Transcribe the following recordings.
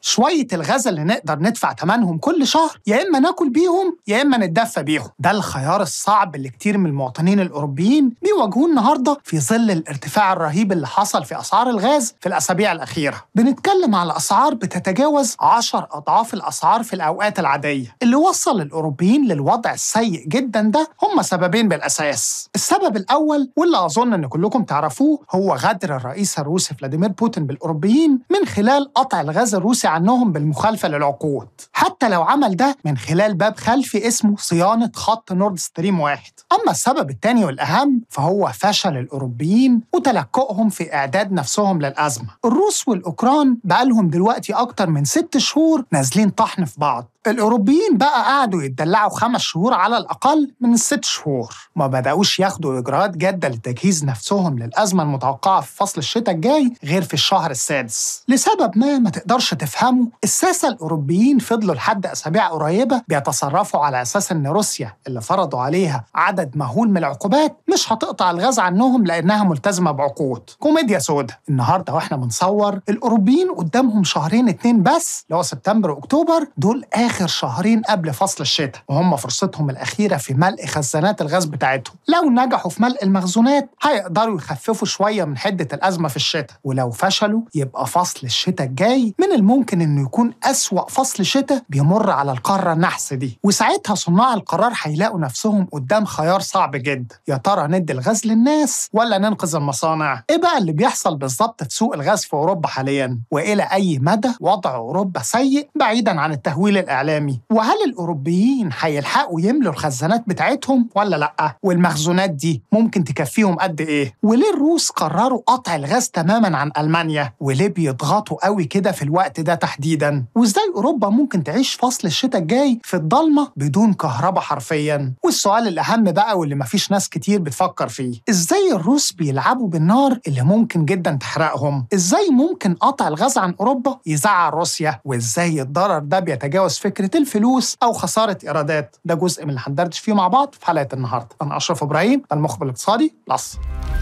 شوية الغاز اللي نقدر ندفع ثمنهم كل شهر يا إما ناكل بيهم يا إما نتدفى بيهم ده الخيار الصعب اللي كتير من المواطنين الأوروبيين بيواجهوه النهاردة في ظل الارتفاع الرهيب اللي حصل في أسعار الغاز في الأسابيع الأخيرة بنتكلم على أسعار بتتجاوز 10 أضعاف الأسعار في الأوقات العادية اللي وصل الأوروبيين للوضع السيء جدا ده هم سببين بالأساس السبب الأول واللي أظن أن كلكم تعرفوه هو غدر الرئيس الروسي فلاديمير بوتين بالأوروبيين من خلال قطع الغاز الروسي عنهم بالمخالفة للعقود حتى لو عمل ده من خلال باب خلفي اسمه صيانة خط نورد ستريم واحد أما السبب الثاني والأهم فهو فشل الأوروبيين وتلكؤهم في إعداد نفسهم للأزمة الروس والأوكران بقالهم دلوقتي أكتر من ست شهور نازلين طحن في بعض الأوروبيين بقى قعدوا يتدلعوا خمس شهور على الأقل من الست شهور ما بدأوش ياخدوا إجراءات جادة لتجهيز نفسهم للأزمة المتوقعة في فصل الشتاء الجاي غير في الشهر السادس لسبب ما ما تقدرش تفهمه الساسة الأوروبيين فضلوا لحد أسابيع قريبة بيتصرفوا على أساس إن روسيا اللي فرضوا عليها عدد مهول من العقوبات مش هتقطع الغاز عنهم لأنها ملتزمة بعقود كوميديا سودا النهاردة وإحنا بنصور الأوروبيين قدامهم شهرين اتنين بس اللي هو سبتمبر وأكتوبر دول آخر آخر شهرين قبل فصل الشتاء وهم فرصتهم الأخيرة في ملء خزانات الغاز بتاعتهم لو نجحوا في ملء المخزونات هيقدروا يخففوا شوية من حدة الأزمة في الشتاء ولو فشلوا يبقى فصل الشتاء الجاي من الممكن إنه يكون أسوأ فصل شتاء بيمر على القارة النحس دي وساعتها صناع القرار هيلاقوا نفسهم قدام خيار صعب جدا يا ترى ندي الغاز للناس ولا ننقذ المصانع إيه بقى اللي بيحصل بالظبط في سوق الغاز في أوروبا حاليا وإلى أي مدى وضع أوروبا سيء بعيدا عن التهويل الإعلامي الإعلامي وهل الأوروبيين هيلحقوا يملوا الخزانات بتاعتهم ولا لأ والمخزونات دي ممكن تكفيهم قد إيه وليه الروس قرروا قطع الغاز تماما عن ألمانيا وليه بيضغطوا قوي كده في الوقت ده تحديدا وإزاي أوروبا ممكن تعيش فصل الشتاء الجاي في الضلمة بدون كهرباء حرفيا والسؤال الأهم بقى واللي مفيش ناس كتير بتفكر فيه إزاي الروس بيلعبوا بالنار اللي ممكن جدا تحرقهم إزاي ممكن قطع الغاز عن أوروبا يزعل روسيا وإزاي الضرر ده بيتجاوز فكرة فكره الفلوس او خساره ايرادات ده جزء من اللي هندردش فيه مع بعض في حلقه النهارده انا اشرف ابراهيم المخبر الاقتصادي بلس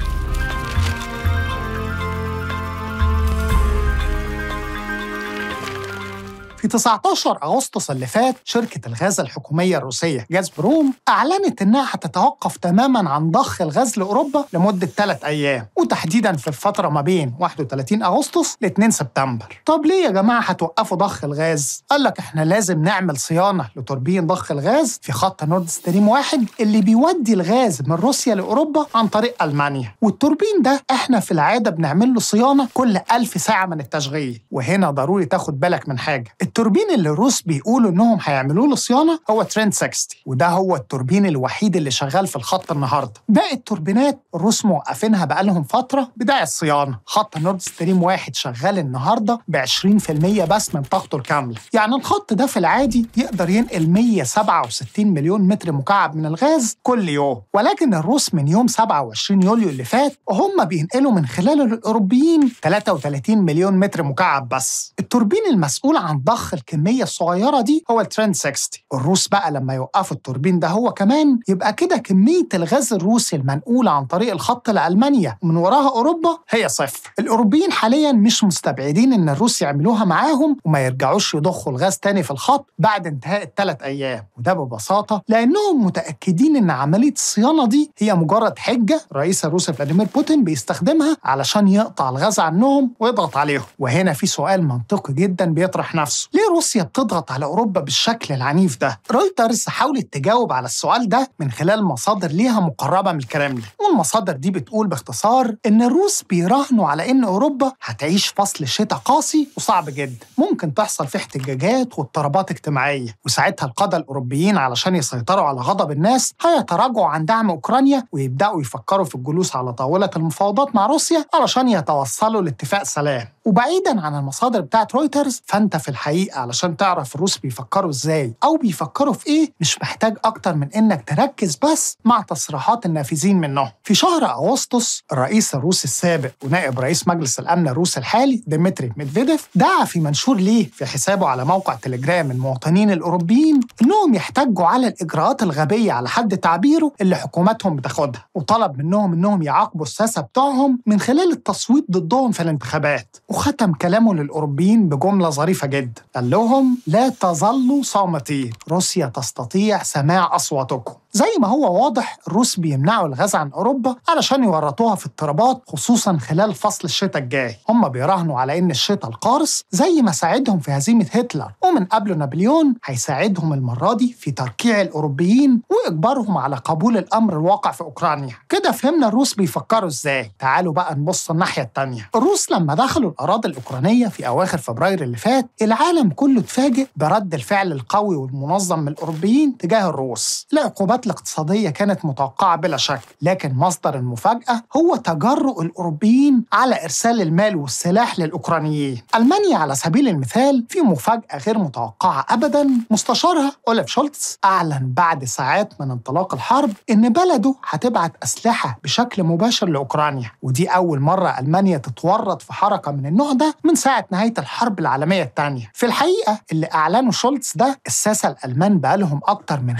في 19 أغسطس اللي فات شركة الغاز الحكومية الروسية جازبروم أعلنت إنها هتتوقف تماما عن ضخ الغاز لأوروبا لمدة ثلاث أيام وتحديدا في الفترة ما بين 31 أغسطس ل 2 سبتمبر طب ليه يا جماعة هتوقفوا ضخ الغاز؟ قال لك إحنا لازم نعمل صيانة لتوربين ضخ الغاز في خط نورد ستريم واحد اللي بيودي الغاز من روسيا لأوروبا عن طريق ألمانيا والتوربين ده إحنا في العادة بنعمل له صيانة كل 1000 ساعة من التشغيل وهنا ضروري تاخد بالك من حاجة التوربين اللي الروس بيقولوا انهم هيعملوا له صيانه هو ترند 60 وده هو التوربين الوحيد اللي شغال في الخط النهارده باقي التوربينات الروس موقفينها بقالهم فتره بدايه الصيانه خط نورد ستريم واحد شغال النهارده ب 20% بس من طاقته الكامله يعني الخط ده في العادي يقدر ينقل 167 مليون متر مكعب من الغاز كل يوم ولكن الروس من يوم 27 يوليو اللي فات وهم بينقلوا من خلاله للاوروبيين 33 مليون متر مكعب بس التوربين المسؤول عن ضخ الكميه الصغيره دي هو الترند 60 الروس بقى لما يوقفوا التوربين ده هو كمان يبقى كده كميه الغاز الروسي المنقوله عن طريق الخط لالمانيا ومن وراها اوروبا هي صفر الاوروبيين حاليا مش مستبعدين ان الروس يعملوها معاهم وما يرجعوش يضخوا الغاز تاني في الخط بعد انتهاء الثلاث ايام وده ببساطه لانهم متاكدين ان عمليه الصيانه دي هي مجرد حجه رئيس الروسي فلاديمير بوتين بيستخدمها علشان يقطع الغاز عنهم ويضغط عليهم وهنا في سؤال منطقي جدا بيطرح نفسه ليه روسيا بتضغط على أوروبا بالشكل العنيف ده؟ رويترز حاولت تجاوب على السؤال ده من خلال مصادر ليها مقربة من الكرملين والمصادر دي بتقول باختصار إن الروس بيراهنوا على إن أوروبا هتعيش فصل شتاء قاسي وصعب جدا ممكن تحصل فيه احتجاجات واضطرابات اجتماعية وساعتها القادة الأوروبيين علشان يسيطروا على غضب الناس هيتراجعوا عن دعم أوكرانيا ويبدأوا يفكروا في الجلوس على طاولة المفاوضات مع روسيا علشان يتوصلوا لاتفاق سلام وبعيدا عن المصادر بتاعت رويترز فانت في الحقيقه الحقيقة علشان تعرف الروس بيفكروا ازاي أو بيفكروا في ايه مش محتاج أكتر من إنك تركز بس مع تصريحات النافذين منهم في شهر أغسطس الرئيس الروسي السابق ونائب رئيس مجلس الأمن الروسي الحالي ديمتري ميدفيديف دعا في منشور ليه في حسابه على موقع تليجرام المواطنين الأوروبيين إنهم يحتجوا على الإجراءات الغبية على حد تعبيره اللي حكوماتهم بتاخدها وطلب منهم إنهم يعاقبوا الساسة بتوعهم من خلال التصويت ضدهم في الانتخابات وختم كلامه للأوروبيين بجملة ظريفة جدا قال لهم لا تظلوا صامتين روسيا تستطيع سماع أصواتكم زي ما هو واضح الروس بيمنعوا الغاز عن اوروبا علشان يورطوها في اضطرابات خصوصا خلال فصل الشتاء الجاي هم بيراهنوا على ان الشتاء القارس زي ما ساعدهم في هزيمه هتلر ومن قبله نابليون هيساعدهم المره دي في تركيع الاوروبيين واجبارهم على قبول الامر الواقع في اوكرانيا كده فهمنا الروس بيفكروا ازاي تعالوا بقى نبص الناحيه التانيه الروس لما دخلوا الاراضي الاوكرانيه في اواخر فبراير اللي فات العالم كله اتفاجئ برد الفعل القوي والمنظم من الاوروبيين تجاه الروس العقوبات الاقتصادية كانت متوقعة بلا شك لكن مصدر المفاجأة هو تجرؤ الأوروبيين على إرسال المال والسلاح للأوكرانيين ألمانيا على سبيل المثال في مفاجأة غير متوقعة أبدا مستشارها أولف شولتز أعلن بعد ساعات من انطلاق الحرب إن بلده هتبعت أسلحة بشكل مباشر لأوكرانيا ودي أول مرة ألمانيا تتورط في حركة من النوع ده من ساعة نهاية الحرب العالمية الثانية في الحقيقة اللي أعلنه شولتز ده الساسة الألمان بقالهم أكتر من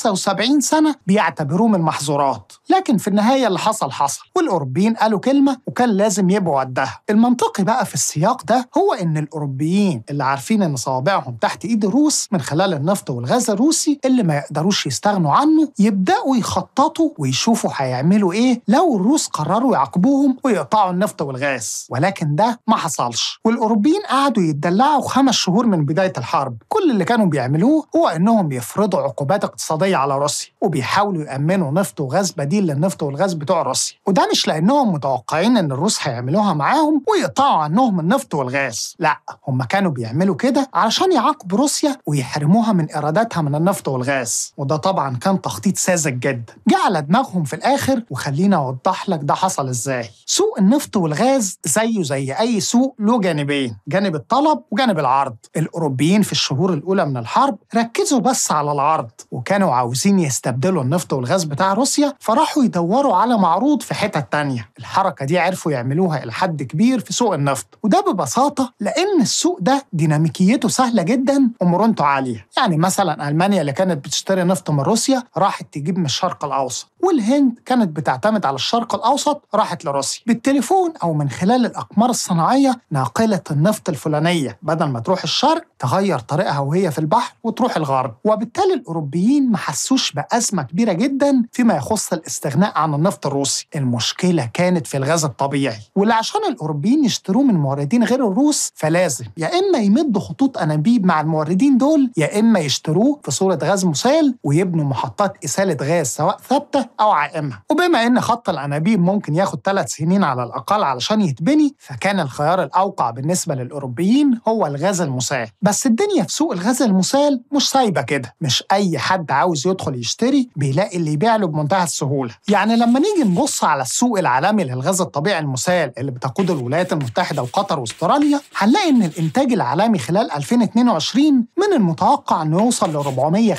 75 سنة بيعتبروه من المحظورات لكن في النهاية اللي حصل حصل والأوروبيين قالوا كلمة وكان لازم يبقوا قدها المنطقي بقى في السياق ده هو إن الأوروبيين اللي عارفين إن صوابعهم تحت إيد الروس من خلال النفط والغاز الروسي اللي ما يقدروش يستغنوا عنه يبدأوا يخططوا ويشوفوا هيعملوا إيه لو الروس قرروا يعاقبوهم ويقطعوا النفط والغاز ولكن ده ما حصلش والأوروبيين قعدوا يتدلعوا خمس شهور من بداية الحرب كل اللي كانوا بيعملوه هو إنهم يفرضوا عقوبات اقتصادية على روسيا وبيحاولوا يأمنوا نفط وغاز بديل للنفط والغاز بتوع روسيا وده مش لأنهم متوقعين إن الروس هيعملوها معاهم ويقطعوا عنهم النفط والغاز لا هم كانوا بيعملوا كده علشان يعاقبوا روسيا ويحرموها من إيراداتها من النفط والغاز وده طبعا كان تخطيط ساذج جدا جه على دماغهم في الآخر وخلينا أوضح لك ده حصل إزاي سوق النفط والغاز زيه زي أي سوق له جانبين جانب الطلب وجانب العرض الأوروبيين في الشهور الأولى من الحرب ركزوا بس على العرض وكانوا عاوزين يستبدلوا النفط والغاز بتاع روسيا فراحوا يدوروا على معروض في حتة تانية الحركة دي عرفوا يعملوها إلى حد كبير في سوق النفط وده ببساطة لأن السوق ده ديناميكيته سهلة جدا ومرونته عالية يعني مثلا ألمانيا اللي كانت بتشتري نفط من روسيا راحت تجيب من الشرق الأوسط والهند كانت بتعتمد على الشرق الأوسط راحت لروسيا بالتليفون أو من خلال الأقمار الصناعية ناقلة النفط الفلانية بدل ما تروح الشرق تغير طريقها وهي في البحر وتروح الغرب وبالتالي الأوروبيين ما حسوش بأزمة كبيرة جدا فيما يخص الاستغناء عن النفط الروسي المشكلة كانت في الغاز الطبيعي واللي عشان الأوروبيين يشتروه من موردين غير الروس فلازم يا إما يمدوا خطوط أنابيب مع الموردين دول يا إما يشتروه في صورة غاز مسال ويبنوا محطات إسالة غاز سواء ثابتة أو عائمة وبما إن خط الأنابيب ممكن ياخد ثلاث سنين على الأقل علشان يتبني فكان الخيار الأوقع بالنسبة للأوروبيين هو الغاز المسال بس الدنيا في سوق الغاز المسال مش سايبة كده مش أي حد عاوز يدخل يشتري بيلاقي اللي يبيع له بمنتهى السهولة يعني لما نيجي نبص على السوق العالمي للغاز الطبيعي المسال اللي بتقوده الولايات المتحدة وقطر واستراليا هنلاقي إن الإنتاج العالمي خلال 2022 من المتوقع إنه يوصل ل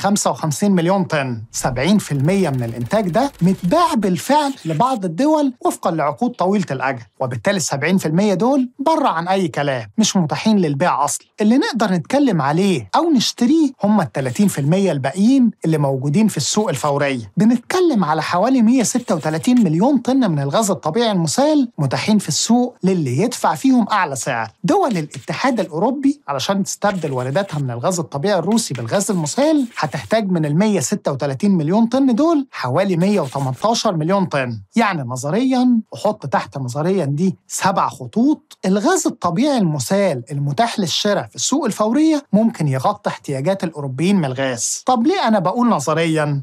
455 مليون طن 70% من الإنتاج ده متباع بالفعل لبعض الدول وفقا لعقود طويلة الأجل وبالتالي ال 70% دول بره عن أي كلام مش متاحين للبيع أصلا اللي نقدر نتكلم عليه أو نشتريه هم ال 30% الباقيين اللي موجودين في السوق الفورية بنتكلم على حوالي 136 مليون طن من الغاز الطبيعي المسال متاحين في السوق للي يدفع فيهم أعلى سعر دول الاتحاد الأوروبي علشان تستبدل وارداتها من الغاز الطبيعي الروسي بالغاز المسال هتحتاج من ال 136 مليون طن دول حوالي 118 مليون طن يعني نظريا وحط تحت نظريا دي سبع خطوط الغاز الطبيعي المسال المتاح للشراء في السوق الفورية ممكن يغطي احتياجات الأوروبيين من الغاز طب ليه أنا بقول نظريا؟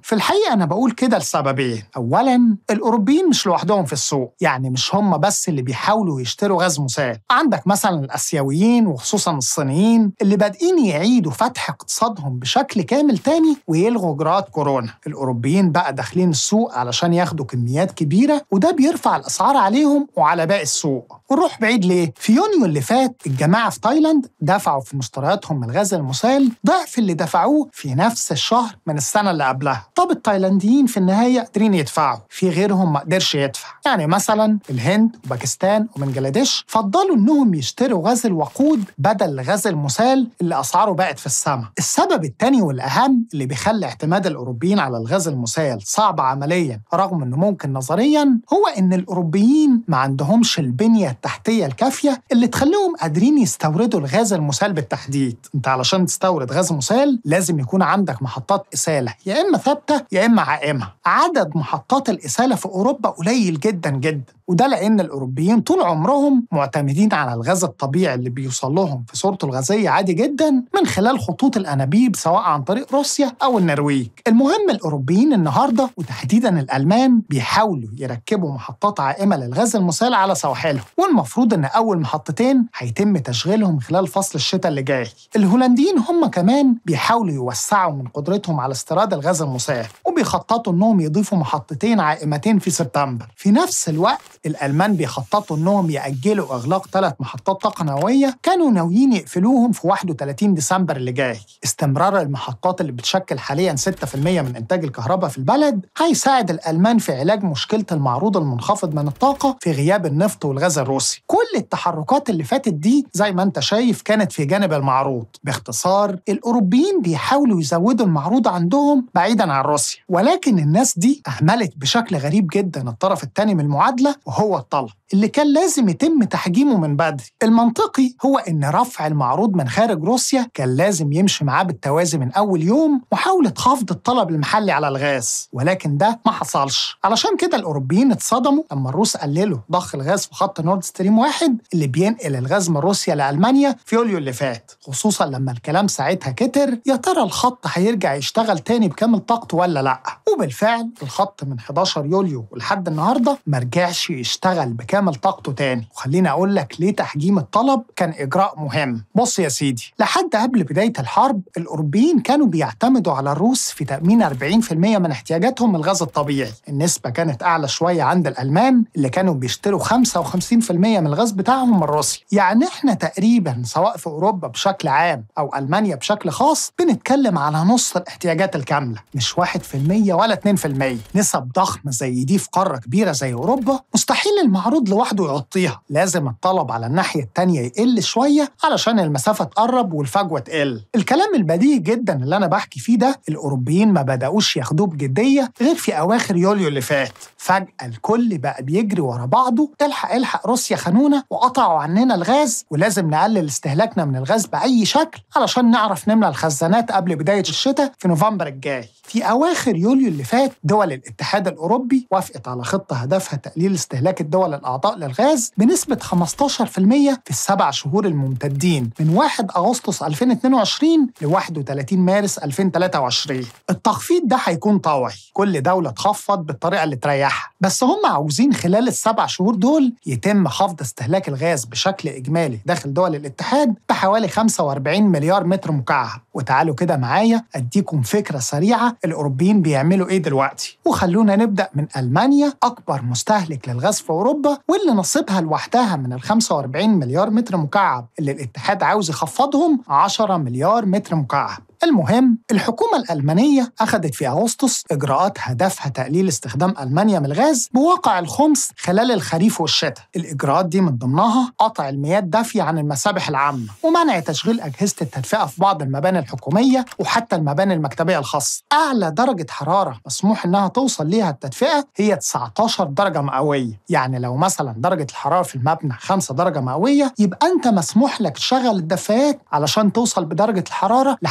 في الحقيقة أنا بقول كده لسببين أولا الأوروبيين مش لوحدهم في السوق يعني مش هم بس اللي بيحاولوا يشتروا غاز مسال عندك مثلا الآسيويين وخصوصا الصينيين اللي بادئين يعيدوا فتح اقتصادهم بشكل كامل تاني ويلغوا إجراءات كورونا الأوروبيين بقى داخلين السوق علشان ياخدوا كميات كبيرة وده بيرفع الأسعار عليهم وعلى باقي السوق ونروح بعيد ليه؟ في يونيو اللي فات الجماعة في تايلاند دفعوا في مشترياتهم من الغاز المسال ضعف اللي دفعوه في نفس الشهر من السنة اللي قبلها طب التايلانديين في النهاية قادرين يدفعوا في غيرهم ما قدرش يدفع يعني مثلا الهند وباكستان وبنجلاديش فضلوا انهم يشتروا غاز الوقود بدل غاز المسال اللي اسعاره بقت في السماء السبب الثاني والاهم اللي بيخلي اعتماد الاوروبيين على الغاز المسال صعب عمليا رغم انه ممكن نظريا هو ان الاوروبيين ما عندهمش البنيه التحتيه الكافيه اللي تخليهم قادرين يستوردوا الغاز المسال بالتحديد انت علشان تستورد غاز مسال لازم يكون عندك محطات اساله يا اما ثابته يا اما عائمه عدد محطات الاساله في اوروبا قليل جدا جدا وده لان الاوروبيين طول عمرهم معتمدين على الغاز الطبيعي اللي بيوصل لهم في صورته الغازيه عادي جدا من خلال خطوط الانابيب سواء عن طريق روسيا او النرويج المهم الاوروبيين النهارده وتحديدا الالمان بيحاولوا يركبوا محطات عائمه للغاز المسال على سواحلهم والمفروض ان اول محطتين هيتم تشغيلهم خلال فصل الشتاء اللي جاي الهولنديين هم كمان بيحاولوا يوسعوا من قدرتهم على استيراد الغاز المسال وبيخططوا انهم يضيفوا محطتين عائمتين في سبتمبر في نفس الوقت الالمان بيخططوا انهم ياجلوا اغلاق ثلاث محطات طاقه نوويه كانوا ناويين يقفلوهم في 31 ديسمبر اللي جاي استمرار المحطات اللي بتشكل حاليا 6% من انتاج الكهرباء في البلد هيساعد الالمان في علاج مشكله المعروض المنخفض من الطاقه في غياب النفط والغاز الروسي كل التحركات اللي فاتت دي زي ما انت شايف كانت في جانب المعروض باختصار الاوروبيين بيحاولوا يزودوا المعروض عندهم بعيدا عن روسيا ولكن الناس دي اهملت بشكل غريب جدا الطرف الثاني من المعادله وهو الطلب اللي كان لازم يتم تحجيمه من بدري المنطقي هو ان رفع المعروض من خارج روسيا كان لازم يمشي معاه بالتوازي من اول يوم محاوله خفض الطلب المحلي على الغاز ولكن ده ما حصلش علشان كده الاوروبيين اتصدموا لما الروس قللوا ضخ الغاز في خط نورد ستريم واحد اللي بينقل الغاز من روسيا لالمانيا في يوليو اللي فات خصوصا لما الكلام ساعتها كتر يا ترى الخط هيرجع يشتغل تاني بكامل طاقته ولا لا وبالفعل الخط من 11 يوليو ولحد النهارده ما رجعش يشتغل بكامل طاقته تاني وخليني اقول لك ليه تحجيم الطلب كان اجراء مهم بص يا سيدي لحد قبل بدايه الحرب الاوروبيين كانوا بيعتمدوا على الروس في تامين 40% من احتياجاتهم من الغاز الطبيعي النسبه كانت اعلى شويه عند الالمان اللي كانوا بيشتروا 55% من الغاز بتاعهم من روسيا يعني احنا تقريبا سواء في اوروبا بشكل عام او المانيا بشكل خاص بنتكلم على نص الاحتياجات الكامله مش 1% ولا 2% نسب ضخمه زي دي في قاره كبيره زي اوروبا مستحيل المعروض لوحده يغطيها لازم الطلب على الناحيه التانيه يقل شويه علشان المسافه تقرب والفجوه تقل الكلام البديهي جدا اللي انا بحكي فيه ده الاوروبيين ما بداوش ياخدوه بجديه غير في اواخر يوليو اللي فات فجاه الكل بقى بيجري ورا بعضه الحق الحق روسيا خانونا وقطعوا عننا الغاز ولازم نقلل استهلاكنا من الغاز باي شكل علشان نعرف نملى الخزانات قبل بدايه الشتاء في نوفمبر الجاي في اواخر يوليو اللي فات دول الاتحاد الاوروبي وافقت على خطه هدفها تقليل استهلاك الدول الاعضاء للغاز بنسبه 15% في السبع شهور الممتدين من 1 اغسطس 2022 ل 31 مارس 2023 التخفيض ده هيكون طوعي كل دوله تخفض بالطريقه اللي تريحها بس هم عاوزين خلال السبع شهور دول يتم خفض استهلاك الغاز بشكل اجمالي داخل دول الاتحاد بحوالي 45 مليار متر مكعب وتعالوا كده معايا اديكم فكره سريعه الاوروبيين بيعملوا ايه دلوقتي وخلونا نبدا من المانيا اكبر مستهلك للغاز في اوروبا واللي نصيبها لوحدها من ال 45 مليار متر مكعب اللي الاتحاد عاوز يخفضهم 10 مليار متر مكعب المهم الحكومة الألمانية أخذت في أغسطس إجراءات هدفها تقليل استخدام ألمانيا من الغاز بواقع الخمس خلال الخريف والشتاء الإجراءات دي من ضمنها قطع المياه الدافية عن المسابح العامة ومنع تشغيل أجهزة التدفئة في بعض المباني الحكومية وحتى المباني المكتبية الخاصة أعلى درجة حرارة مسموح إنها توصل ليها التدفئة هي 19 درجة مئوية يعني لو مثلا درجة الحرارة في المبنى 5 درجة مئوية يبقى أنت مسموح لك تشغل الدفايات علشان توصل بدرجة الحرارة لحد 19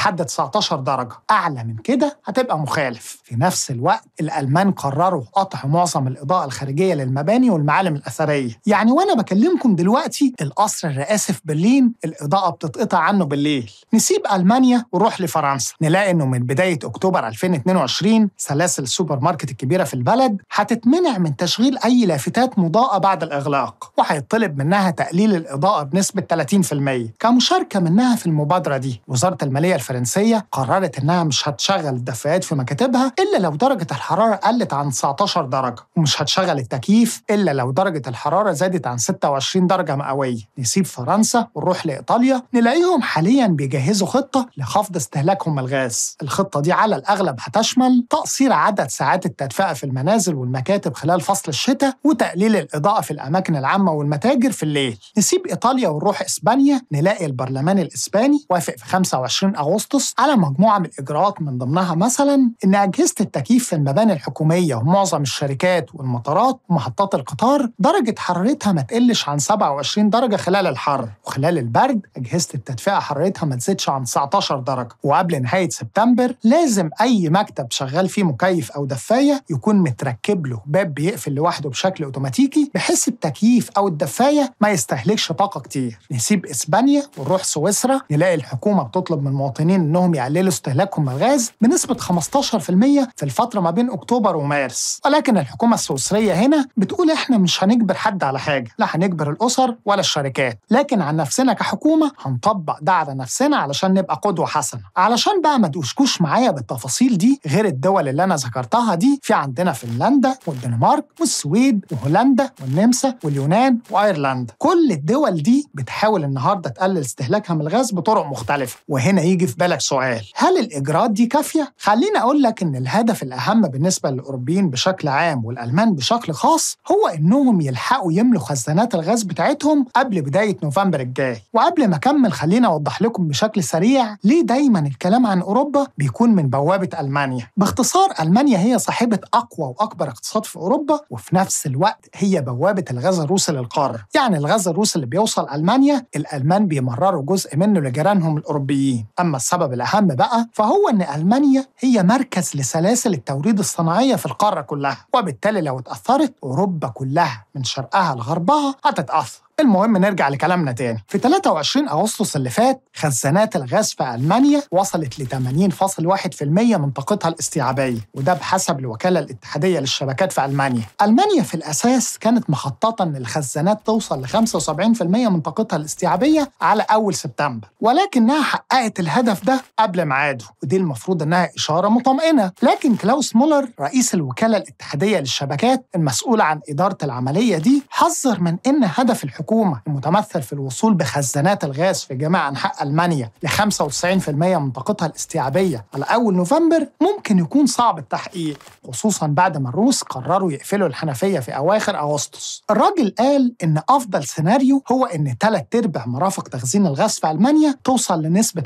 19 درجة أعلى من كده هتبقى مخالف في نفس الوقت الألمان قرروا قطع معظم الإضاءة الخارجية للمباني والمعالم الأثرية يعني وأنا بكلمكم دلوقتي القصر الرئاسي في برلين الإضاءة بتتقطع عنه بالليل نسيب ألمانيا ونروح لفرنسا نلاقي إنه من بداية أكتوبر 2022 سلاسل السوبر ماركت الكبيرة في البلد هتتمنع من تشغيل أي لافتات مضاءة بعد الإغلاق وهيطلب منها تقليل الإضاءة بنسبة 30% كمشاركة منها في المبادرة دي وزارة المالية الفرنسية قررت إنها مش هتشغل الدفايات في مكاتبها إلا لو درجة الحرارة قلت عن 19 درجة ومش هتشغل التكييف إلا لو درجة الحرارة زادت عن 26 درجة مئوية نسيب فرنسا ونروح لإيطاليا نلاقيهم حاليا بيجهزوا خطة لخفض استهلاكهم الغاز الخطة دي على الأغلب هتشمل تقصير عدد ساعات التدفئة في المنازل والمكاتب خلال فصل الشتاء وتقليل الإضاءة في الأماكن العامة والمتاجر في الليل نسيب إيطاليا ونروح إسبانيا نلاقي البرلمان الإسباني وافق في 25 أغسطس على مجموعة من الإجراءات من ضمنها مثلا إن أجهزة التكييف في المباني الحكومية ومعظم الشركات والمطارات ومحطات القطار درجة حرارتها ما تقلش عن 27 درجة خلال الحر وخلال البرد أجهزة التدفئة حرارتها ما تزيدش عن 19 درجة وقبل نهاية سبتمبر لازم أي مكتب شغال فيه مكيف أو دفاية يكون متركب له باب بيقفل لوحده بشكل أوتوماتيكي بحيث التكييف أو الدفاية ما يستهلكش طاقة كتير نسيب إسبانيا ونروح سويسرا نلاقي الحكومة بتطلب من المواطنين إنهم يقللوا استهلاكهم من الغاز بنسبة 15% في الفترة ما بين أكتوبر ومارس ولكن الحكومة السويسرية هنا بتقول إحنا مش هنجبر حد على حاجة لا هنجبر الأسر ولا الشركات لكن عن نفسنا كحكومة هنطبق ده على نفسنا علشان نبقى قدوة حسنة علشان بقى ما تقوشكوش معايا بالتفاصيل دي غير الدول اللي أنا ذكرتها دي في عندنا فنلندا والدنمارك والسويد وهولندا والنمسا واليونان وأيرلندا كل الدول دي بتحاول النهاردة تقلل استهلاكها من الغاز بطرق مختلفة وهنا يجي في بالك سؤال هل الإجراءات دي كافية؟ خليني أقول لك إن الهدف الأهم بالنسبة للأوروبيين بشكل عام والألمان بشكل خاص هو إنهم يلحقوا يملوا خزانات الغاز بتاعتهم قبل بداية نوفمبر الجاي وقبل ما أكمل خليني أوضح لكم بشكل سريع ليه دايما الكلام عن أوروبا بيكون من بوابة ألمانيا باختصار ألمانيا هي صاحبة أقوى وأكبر اقتصاد في أوروبا وفي نفس الوقت هي بوابة الغاز الروسي للقارة يعني الغاز الروسي اللي بيوصل ألمانيا الألمان بيمرروا جزء منه لجيرانهم الأوروبيين أما السبب الأهم بقى فهو إن ألمانيا هي مركز لسلاسل التوريد الصناعية في القارة كلها وبالتالي لو اتأثرت أوروبا كلها من شرقها لغربها هتتأثر المهم نرجع لكلامنا تاني في 23 أغسطس اللي فات خزانات الغاز في ألمانيا وصلت ل 80.1% من طاقتها الاستيعابية وده بحسب الوكالة الاتحادية للشبكات في ألمانيا ألمانيا في الأساس كانت مخططة أن الخزانات توصل ل 75% من طاقتها الاستيعابية على أول سبتمبر ولكنها حققت الهدف ده قبل ميعاده ودي المفروض أنها إشارة مطمئنة لكن كلاوس مولر رئيس الوكالة الاتحادية للشبكات المسؤولة عن إدارة العملية دي حذر من أن هدف الحكومة الحكومة المتمثل في الوصول بخزانات الغاز في جميع أنحاء ألمانيا ل 95% من طاقتها الاستيعابية على أول نوفمبر ممكن يكون صعب التحقيق خصوصا بعد ما الروس قرروا يقفلوا الحنفية في أواخر أغسطس الراجل قال إن أفضل سيناريو هو إن ثلاث أرباع مرافق تخزين الغاز في ألمانيا توصل لنسبة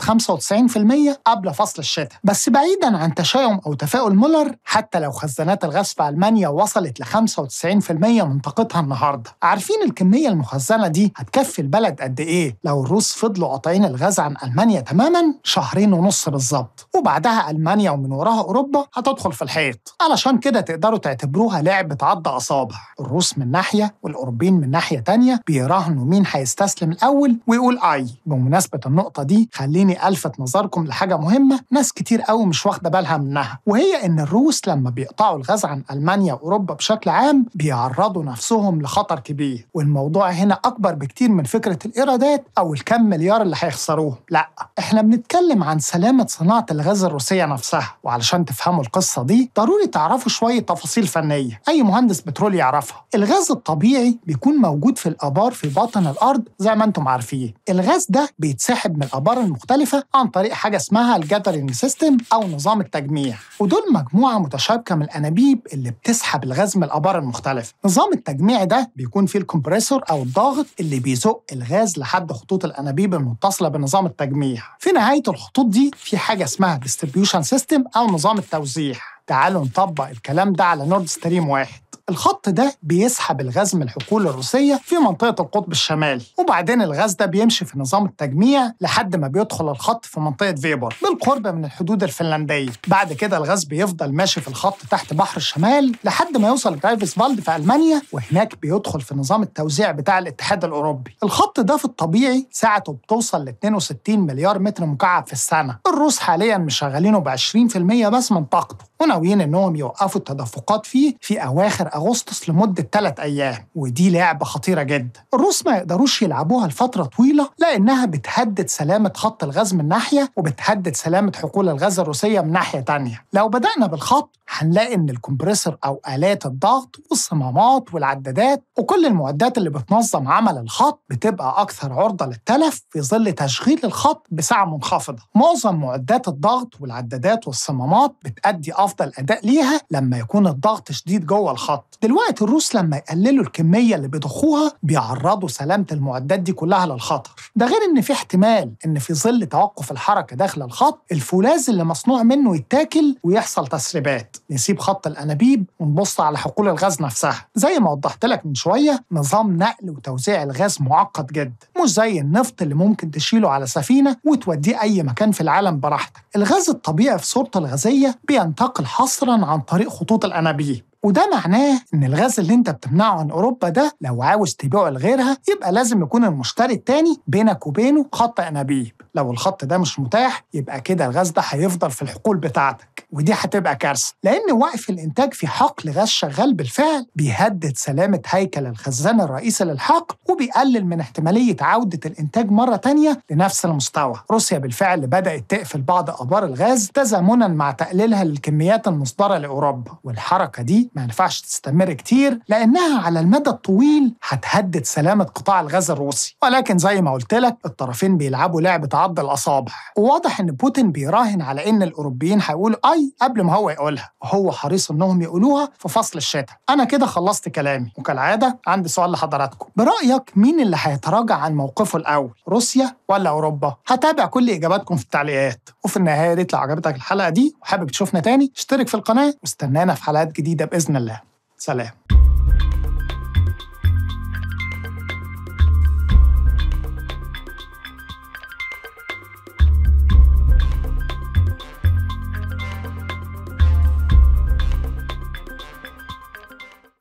95% قبل فصل الشتاء بس بعيدا عن تشاؤم أو تفاؤل مولر حتى لو خزانات الغاز في ألمانيا وصلت ل 95% من طاقتها النهاردة عارفين الكمية المخزنة دي هتكفي البلد قد إيه لو الروس فضلوا قاطعين الغاز عن ألمانيا تماما شهرين ونص بالظبط وبعدها ألمانيا ومن وراها أوروبا هتدخل في الحيط علشان كده تقدروا تعتبروها لعبة عض أصابع الروس من ناحية والأوروبيين من ناحية تانية بيراهنوا مين هيستسلم الأول ويقول أي بمناسبة النقطة دي خليني ألفت نظركم لحاجة مهمة ناس كتير قوي مش واخدة بالها منها وهي إن الروس لما بيقطعوا الغاز عن ألمانيا وأوروبا بشكل عام بيعرضوا نفسهم لخطر كبير والموضوع هنا أكبر بكتير من فكرة الإيرادات أو الكم مليار اللي هيخسروه لا إحنا بنتكلم عن سلامة صناعة الغاز الروسية نفسها وعلشان تفهموا القصة دي ضروري تعرفوا شوية تفاصيل فنية أي مهندس بترول يعرفها الغاز الطبيعي بيكون موجود في الآبار في باطن الأرض زي ما أنتم عارفين الغاز ده بيتسحب من الآبار المختلفة عن طريق حاجة اسمها الجاذرينج سيستم أو نظام التجميع ودول مجموعة متشابكة من الأنابيب اللي بتسحب الغاز من الآبار المختلفة نظام التجميع ده بيكون فيه الكمبريسور أو الضاغط اللي بيزق الغاز لحد خطوط الأنابيب المتصلة بنظام التجميع في نهاية الخطوط دي في حاجة اسمها ديستريبيوشن سيستم أو نظام التوزيع تعالوا نطبق الكلام ده على نورد ستريم واحد الخط ده بيسحب الغاز من الحقول الروسية في منطقة القطب الشمالي وبعدين الغاز ده بيمشي في نظام التجميع لحد ما بيدخل الخط في منطقة فيبر بالقرب من الحدود الفنلندية بعد كده الغاز بيفضل ماشي في الخط تحت بحر الشمال لحد ما يوصل جرايفسفالد في ألمانيا وهناك بيدخل في نظام التوزيع بتاع الاتحاد الأوروبي الخط ده في الطبيعي ساعته بتوصل ل 62 مليار متر مكعب في السنة الروس حاليا مشغلينه ب 20% بس من طاقته وناويين انهم يوقفوا التدفقات فيه في اواخر اغسطس لمده ثلاث ايام ودي لعبه خطيره جدا الروس ما يقدروش يلعبوها لفتره طويله لانها بتهدد سلامه خط الغاز من ناحيه وبتهدد سلامه حقول الغاز الروسيه من ناحيه تانية لو بدانا بالخط هنلاقي ان الكمبريسور او الات الضغط والصمامات والعدادات وكل المعدات اللي بتنظم عمل الخط بتبقى اكثر عرضه للتلف في ظل تشغيل الخط بسعه منخفضه معظم معدات الضغط والعدادات والصمامات بتأدي افضل اداء ليها لما يكون الضغط شديد جوه الخط دلوقتي الروس لما يقللوا الكميه اللي بيضخوها بيعرضوا سلامه المعدات دي كلها للخطر ده غير ان في احتمال ان في ظل توقف الحركه داخل الخط الفولاذ اللي مصنوع منه يتاكل ويحصل تسريبات نسيب خط الانابيب ونبص على حقول الغاز نفسها زي ما وضحت لك من شويه نظام نقل وتوزيع الغاز معقد جدا مش زي النفط اللي ممكن تشيله على سفينه وتوديه اي مكان في العالم براحتك الغاز الطبيعي في صورته الغازيه بينتقل حصرا عن طريق خطوط الانابيب وده معناه ان الغاز اللي انت بتمنعه عن اوروبا ده لو عاوز تبيعه لغيرها يبقى لازم يكون المشتري التاني بينك وبينه خط انابيب لو الخط ده مش متاح يبقى كده الغاز ده هيفضل في الحقول بتاعتك ودي هتبقى كارثه لان وقف الانتاج في حقل غاز شغال بالفعل بيهدد سلامه هيكل الخزان الرئيسي للحقل وبيقلل من احتماليه عوده الانتاج مره تانية لنفس المستوى روسيا بالفعل بدات تقفل بعض ابار الغاز تزامنا مع تقليلها للكميات المصدره لاوروبا والحركه دي ما ينفعش تستمر كتير لانها على المدى الطويل هتهدد سلامه قطاع الغاز الروسي ولكن زي ما قلت لك الطرفين بيلعبوا لعبه عض الاصابع وواضح ان بوتين بيراهن على ان الاوروبيين هيقولوا اي قبل ما هو يقولها وهو حريص انهم يقولوها في فصل الشتاء انا كده خلصت كلامي وكالعاده عندي سؤال لحضراتكم برايك مين اللي هيتراجع عن موقفه الاول روسيا ولا اوروبا هتابع كل اجاباتكم في التعليقات وفي النهايه دي لو عجبتك الحلقه دي وحابب تشوفنا تاني اشترك في القناه واستنانا في حلقات جديده باذن الله سلام